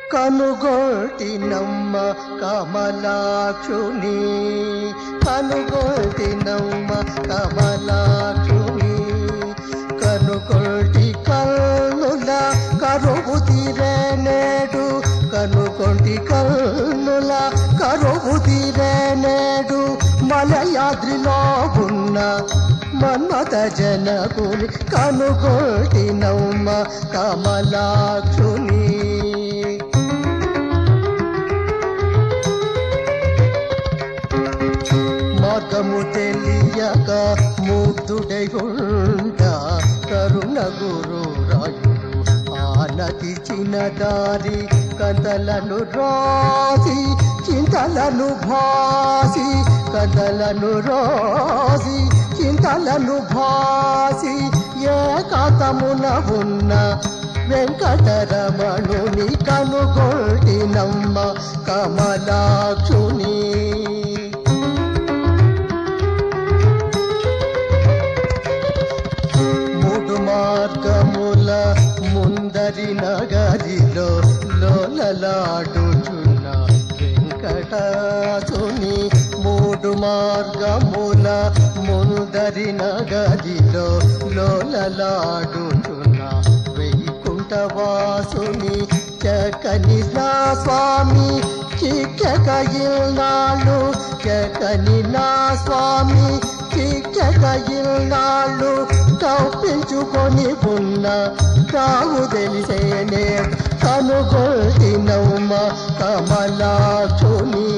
కనుగొల్టినమ్మ కమలాక్షుని కనుగొల్టినమ్మ కమలాక్షుని కనుగొల్టి కన్నుల కరువు తీరే నేడు కనుకొంటి కన్నుల కరువు తీరే నేడు మలయాద్రిలో ఉన్న మన్మత జనకుని కనుగొల్టి నమ్మ కమలాక్షుని మార్గము తెలియక ముగ్ధుడై ఉండ కరుణ గురు రాయుడు ఆనతి చిన్న దారి కథలను రాసి చింతలను భాసి కథలను రాసి చింతలను భాసి ఏకాతమున ఉన్న వెంకటరమణుని కనుగొల్టినమ్మ కమలాక్షుని మూడు మార్గముల ముందరి నగరిలో లోలలాడుచున్న వెంకటాసుని మూడు మార్గముల ముందరి నగరిలో లోలలాడుచున్న వైకుంఠవాసుని చకని నా స్వామి చిక్కకయిల్నాళ్ళు చకని నా స్వామి చిక్కకయిల్నాళ్ళు తప్పించుకొని ఉన్న తావు తెలిసేనే కనుగొల్టి నవ్మ కమలాక్షుని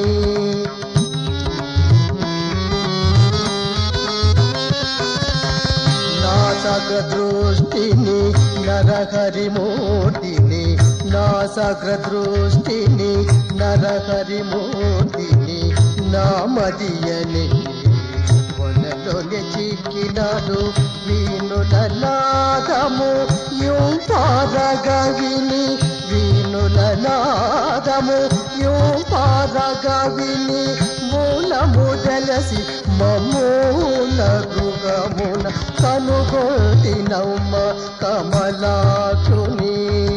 నాసగ దృష్టిని నరహరి మూర్తిని నాసగ దృష్టిని నరహరి మూర్తిని నామదియని వనలోనే చిక్కినాడు వీణుల నాదము యూం పారగవిని వీణుల నాదము యూం పారగవిని మూలము తెలిసి మమూల గృహమున కనుగొల్టి నమ్మ కమలాక్షుని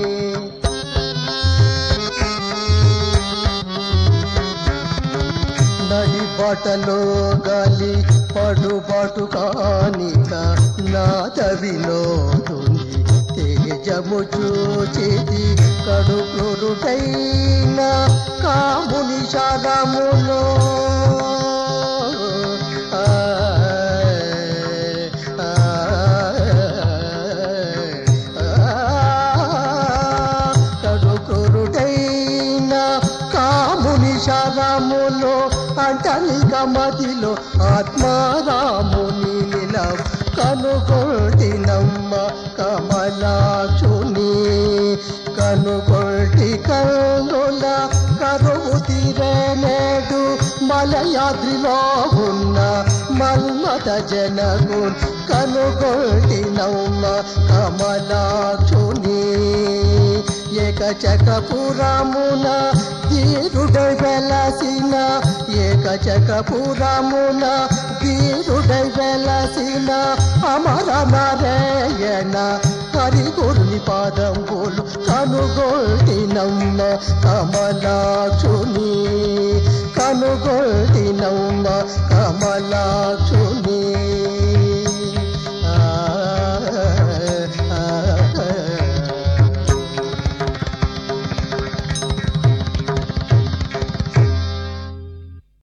నడి బటలో గాలి పడుబాటు కానిక నాద వినోదుని తేజము చూచిది కడుపురుటైన కాముని శరములో ఆ, ఆ, కడుకురుటైన కాముని శరములో అంటలిక మదిలో ఆత్మారాముని నిలవ కనుగొల్టి నమ్మ కమలాక్షుని కనుగొల్టి కన్నుల కరువు తీరనేడు మలయాద్రిలో ఉన్న మన్మత జనగు కనుగొల్టి నమ్మ కమలాక్షుని ఏకచకపురమున ధీరుడై వెలసిన ఏకచకపురమున ధీరుడై వెలసిన అమర నారాయణ హరిగురుని పాదంబులు కనుగొల్టి నమ్మ కమలాక్షుని కనుగొల్టి నమ్మ కమలాక్షుని